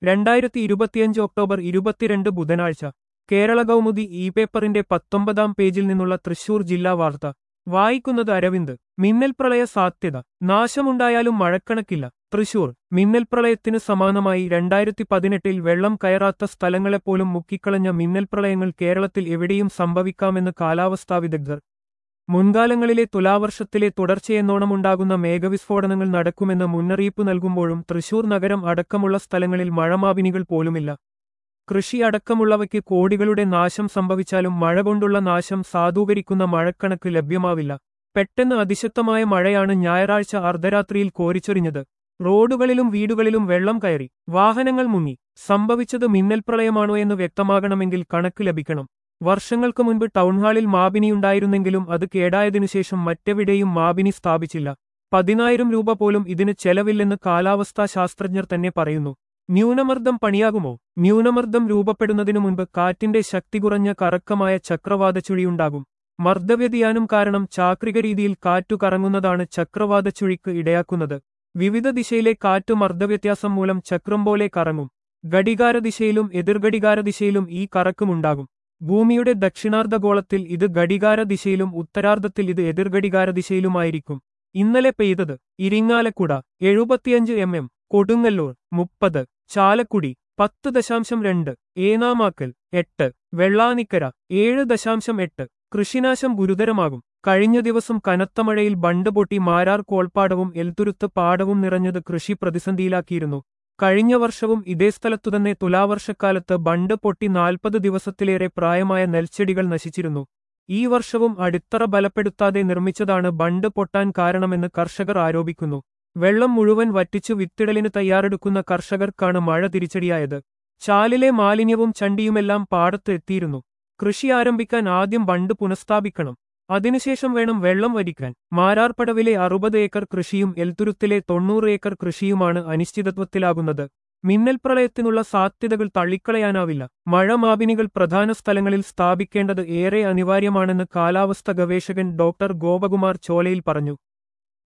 രണ്ടായിരത്തി ഇരുപത്തിയഞ്ച് ഒക്ടോബർ ഇരുപത്തിരണ്ട് ബുധനാഴ്ച കേരള കൗമുദി ഇ പേപ്പറിന്റെ പത്തൊമ്പതാം പേജിൽ നിന്നുള്ള തൃശൂർ ജില്ലാ വാർത്ത വായിക്കുന്നത് അരവിന്ദ് മിന്നൽ പ്രളയ സാധ്യത നാശമുണ്ടായാലും മഴക്കണക്കില്ല തൃശൂർ മിന്നൽ പ്രളയത്തിന് സമാനമായി രണ്ടായിരത്തി പതിനെട്ടിൽ വെള്ളം കയറാത്ത സ്ഥലങ്ങളെപ്പോലും മുക്കിക്കളഞ്ഞ മിന്നൽ പ്രളയങ്ങൾ കേരളത്തിൽ എവിടെയും സംഭവിക്കാമെന്ന് കാലാവസ്ഥാ വിദഗ്ധർ മുൻകാലങ്ങളിലെ തുലാവർഷത്തിലെ തുടർച്ചയെന്നോണമുണ്ടാകുന്ന മേഘവിസ്ഫോടനങ്ങൾ നടക്കുമെന്ന് മുന്നറിയിപ്പ് നൽകുമ്പോഴും തൃശൂർ നഗരം അടക്കമുള്ള സ്ഥലങ്ങളിൽ മഴമാപിനികൾ പോലുമില്ല കൃഷി അടക്കമുള്ളവയ്ക്ക് കോടികളുടെ നാശം സംഭവിച്ചാലും മഴ കൊണ്ടുള്ള നാശം സാധൂകരിക്കുന്ന മഴക്കണക്ക് ലഭ്യമാവില്ല പെട്ടെന്ന് അതിശക്തമായ മഴയാണ് ഞായറാഴ്ച അർദ്ധരാത്രിയിൽ കോരിച്ചൊരിഞ്ഞത് റോഡുകളിലും വീടുകളിലും വെള്ളം കയറി വാഹനങ്ങൾ മുങ്ങി സംഭവിച്ചത് മിന്നൽ പ്രളയമാണോ എന്ന് വ്യക്തമാകണമെങ്കിൽ കണക്ക് ലഭിക്കണം വർഷങ്ങൾക്ക് മുൻപ് ടൗൺഹാളിൽ മാബിനിയുണ്ടായിരുന്നെങ്കിലും അത് കേടായതിനുശേഷം മറ്റെവിടെയും മാബിനി സ്ഥാപിച്ചില്ല പതിനായിരം രൂപ പോലും ഇതിന് ചെലവില്ലെന്ന് കാലാവസ്ഥാ ശാസ്ത്രജ്ഞർ തന്നെ പറയുന്നു ന്യൂനമർദ്ദം പണിയാകുമോ ന്യൂനമർദ്ദം രൂപപ്പെടുന്നതിനു മുൻപ് കാറ്റിന്റെ ശക്തി കുറഞ്ഞ കറക്കമായ ചക്രവാതച്ചുഴിയുണ്ടാകും മർദ്ദവ്യതിയാനം കാരണം ചാക്രിക രീതിയിൽ കാറ്റു കറങ്ങുന്നതാണ് ചക്രവാതച്ചുഴിക്ക് ഇടയാക്കുന്നത് വിവിധ ദിശയിലെ കാറ്റ് മർദ്ദവ്യത്യാസം മൂലം ചക്രം പോലെ കറങ്ങും ഘടികാരദിശയിലും എതിർഘടികാരദിശയിലും ഈ കറക്കമുണ്ടാകും ഭൂമിയുടെ ദക്ഷിണാർദ്ധഗോളത്തിൽ ഇത് ഘടികാര ദിശയിലും ഉത്തരാർദ്ധത്തിൽ ഇത് എതിർഘടികാര ദിശയിലുമായിരിക്കും ഇന്നലെ പെയ്തത് ഇരിങ്ങാലക്കുട എഴുപത്തിയഞ്ച് എം എം കൊടുങ്ങല്ലൂർ മുപ്പത് ചാലക്കുടി പത്ത് ദശാംശം രണ്ട് ഏനാമാക്കൽ എട്ട് വെള്ളാനിക്കര ഏഴ് ദശാംശം എട്ട് കൃഷിനാശം ഗുരുതരമാകും കഴിഞ്ഞ ദിവസം കനത്ത മഴയിൽ ബണ്ട് പൊട്ടി മാരാർ കോൾപ്പാടവും എൽത്തുരുത്ത് പാടവും നിറഞ്ഞത് കൃഷി പ്രതിസന്ധിയിലാക്കിയിരുന്നു കഴിഞ്ഞ വർഷവും ഇതേ സ്ഥലത്തുതന്നെ തുലാവർഷക്കാലത്ത് ബണ്ട് പൊട്ടി നാൽപ്പത് ദിവസത്തിലേറെ പ്രായമായ നെൽച്ചെടികൾ നശിച്ചിരുന്നു ഈ വർഷവും അടിത്തറ ബലപ്പെടുത്താതെ നിർമ്മിച്ചതാണ് ബണ്ട് പൊട്ടാൻ കാരണമെന്ന് കർഷകർ ആരോപിക്കുന്നു വെള്ളം മുഴുവൻ വറ്റിച്ചു വിത്തിടലിന് തയ്യാറെടുക്കുന്ന കർഷകർക്കാണ് മഴ തിരിച്ചടിയായത് ചാലിലെ മാലിന്യവും ചണ്ടിയുമെല്ലാം പാടത്ത് എത്തിയിരുന്നു കൃഷി ആരംഭിക്കാൻ ആദ്യം ബണ്ട് പുനഃസ്ഥാപിക്കണം അതിനുശേഷം വേണം വെള്ളം വരിക്കാൻ മാരാർപ്പടവിലെ അറുപത് ഏക്കർ കൃഷിയും എൽത്തുരുത്തിലെ തൊണ്ണൂറ് ഏക്കർ കൃഷിയുമാണ് അനിശ്ചിതത്വത്തിലാകുന്നത് മിന്നൽ പ്രളയത്തിനുള്ള സാധ്യതകൾ തള്ളിക്കളയാനാവില്ല മഴ മാപിനികൾ പ്രധാന സ്ഥലങ്ങളിൽ സ്ഥാപിക്കേണ്ടത് ഏറെ അനിവാര്യമാണെന്ന് കാലാവസ്ഥ ഗവേഷകൻ ഡോക്ടർ ഗോപകുമാർ ചോലയിൽ പറഞ്ഞു